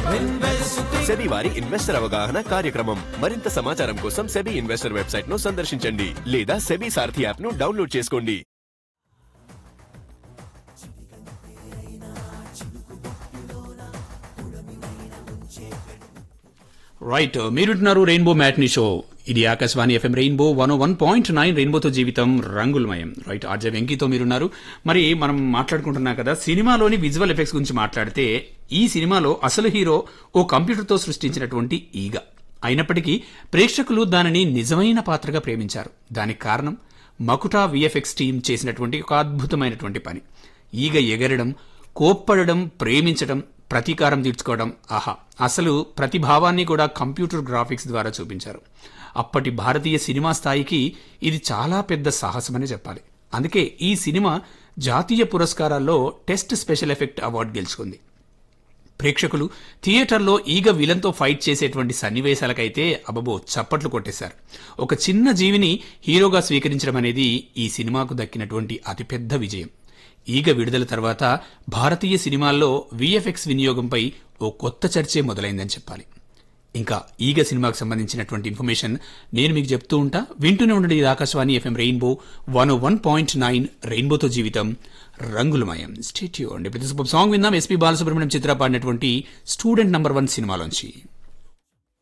SEBI వారి investor అవగాహన కార్యక్రమం మరింత సమాచారం కోసం సెబీ ఇన్వెస్టర్ వెబ్సైట్ ను సందర్శించండి లేదా సెబీ సారథి యాప్ ను డౌన్లోడ్ చేసుకోండి రైట్ మీరుంటున్నారు రెయిన్బో మ్యాట్నీ షో ఇది Akashvani FM rainbow one one point nine రెయిన్బోతో జీవితం రంగులమయం రైట్ ఆర్జే వెంకీతో మీరున్నారు మరి మనం మాట్లాడుకుంటున్నాం కదా సినిమాలోని విజువల్ ఎఫెక్ట్స్ గురించి మాట్లాడితే ఈ సినిమాలో అసలు హీరో ఓ కంప్యూటర్తో సృష్టించినటువంటి ఈగ అయినప్పటికీ ప్రేక్షకులు దానిని నిజమైన పాత్రగా ప్రేమించారు దానికి కారణం మకుటా విఎఫ్ఎక్స్ టీం చేసినటువంటి ఒక అద్భుతమైనటువంటి పని ఈగ ఎగరడం కోప్పడడం ప్రేమించడం ప్రతీకారం తీర్చుకోవడం ఆహా అసలు ప్రతి భావాన్ని కూడా కంప్యూటర్ గ్రాఫిక్స్ ద్వారా చూపించారు అప్పటి భారతీయ సినిమా స్థాయికి ఇది చాలా పెద్ద సాహసమని చెప్పాలి అందుకే ఈ సినిమా జాతీయ పురస్కారాల్లో టెస్ట్ స్పెషల్ ఎఫెక్ట్ అవార్డు గెలుచుకుంది ప్రేక్షకులు థియేటర్లో ఈగ విలన్తో ఫైట్ చేసేటువంటి సన్నివేశాలకైతే అబబో చప్పట్లు కొట్టేశారు ఒక చిన్న జీవిని హీరోగా స్వీకరించడం అనేది ఈ సినిమాకు దక్కినటువంటి అతిపెద్ద విజయం ఈగ విడుదల తర్వాత భారతీయ సినిమాల్లో విఎఫ్ఎక్స్ వినియోగంపై ఓ కొత్త చర్చే మొదలైందని చెప్పాలి ఇంకా ఈగ సినిమాకు సంబంధించినటువంటి ఇన్ఫర్మేషన్ నేను మీకు చెప్తూ ఉంటా వింటూనే ఉండండి ఇది Akashvani FM rainbow one one point nine రెయిన్బోతో జీవితం రంగులమయం స్టేట్యూ అండి ప్రతి సాంగ్ విందాం ఎస్పీ బాలసుబ్రహ్మణ్యం చిత్ర పాడినటువంటి స్టూడెంట్ నంబర్ వన్ సినిమాలోంచి